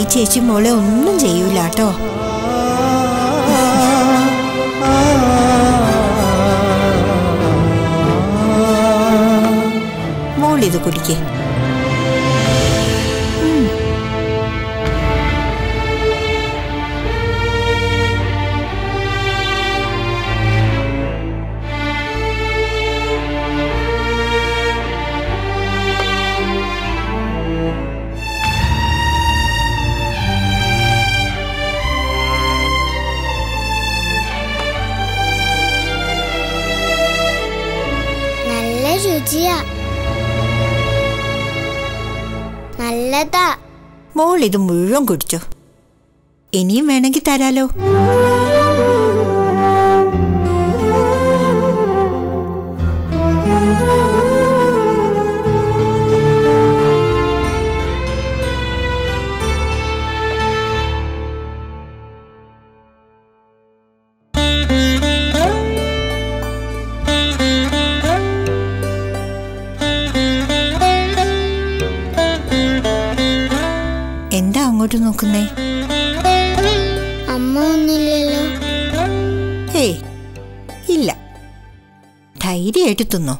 ചേച്ചി മോളെ ഒന്നും ചെയ്യൂല കേട്ടോ മോളിത് കുടിക്കേ നല്ല രുചിയാ നല്ലതാ മോൾ ഇത് മുഴുവൻ കുടിച്ചോ ഇനിയും വേണമെങ്കിൽ തരാലോ എന്താ അങ്ങോട്ട് നോക്കുന്നേ അമ്മ ഒന്നില്ലല്ലോ ഏയ് ഇല്ല ധൈര്യമായിട്ട് തിന്നോ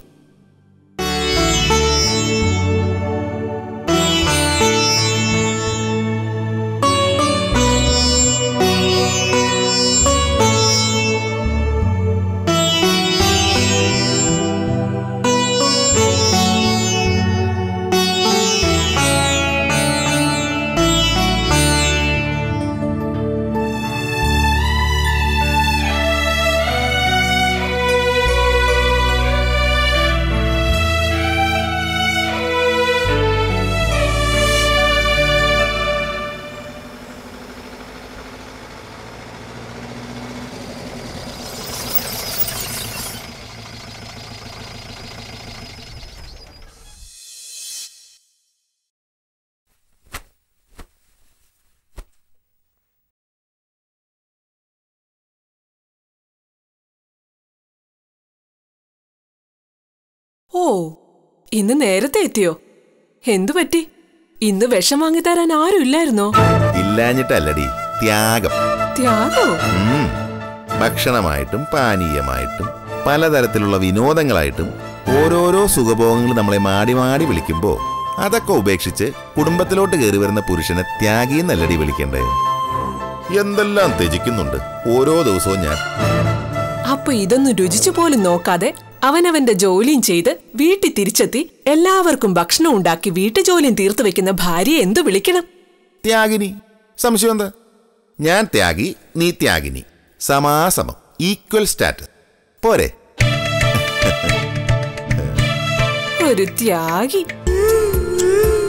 ഓ ഇന്ന് നേരത്തെ എത്തിയോ എന്തു പറ്റി ഇന്ന് വിഷം വാങ്ങിത്തരാൻ ആരും ഇല്ലായിരുന്നോ ഇല്ലാഞ്ഞിട്ടല്ലടി ത്യാഗം ത്യാഗോ ഉം. ഭക്ഷണമായിട്ടും പാനീയമായിട്ടും പലതരത്തിലുള്ള വിനോദങ്ങളായിട്ടും ഓരോരോ സുഖഭോഗങ്ങൾ നമ്മളെ മാടി മാടി വിളിക്കുമ്പോൾ അതൊക്കെ ഉപേക്ഷിച്ച് കുടുംബത്തിലോട്ട് കയറി വരുന്ന പുരുഷനെ ത്യാഗി എന്നല്ലടി വിളിക്കണ്ടേ എന്തെല്ലാം ത്യജിക്കുന്നുണ്ട് ഓരോ ദിവസവും ഞാൻ അപ്പൊ ഇതൊന്നും രുചിച്ചു പോലും നോക്കാതെ അവനവന്റെ ജോലിയും ചെയ്ത് വീട്ടിൽ തിരിച്ചെത്തി എല്ലാവർക്കും ഭക്ഷണം ഉണ്ടാക്കി വീട്ടുജോലിയും തീർത്തു വെക്കുന്ന ഭാര്യയെ എന്തു വിളിക്കണം ത്യാഗിനി സംശയം എന്താ ഞാൻ ത്യാഗി നീ ത്യാഗിനി സമാസമം ഈക്വൽ സ്റ്റാറ്റസ് പോരെ ഒരു ത്യാഗി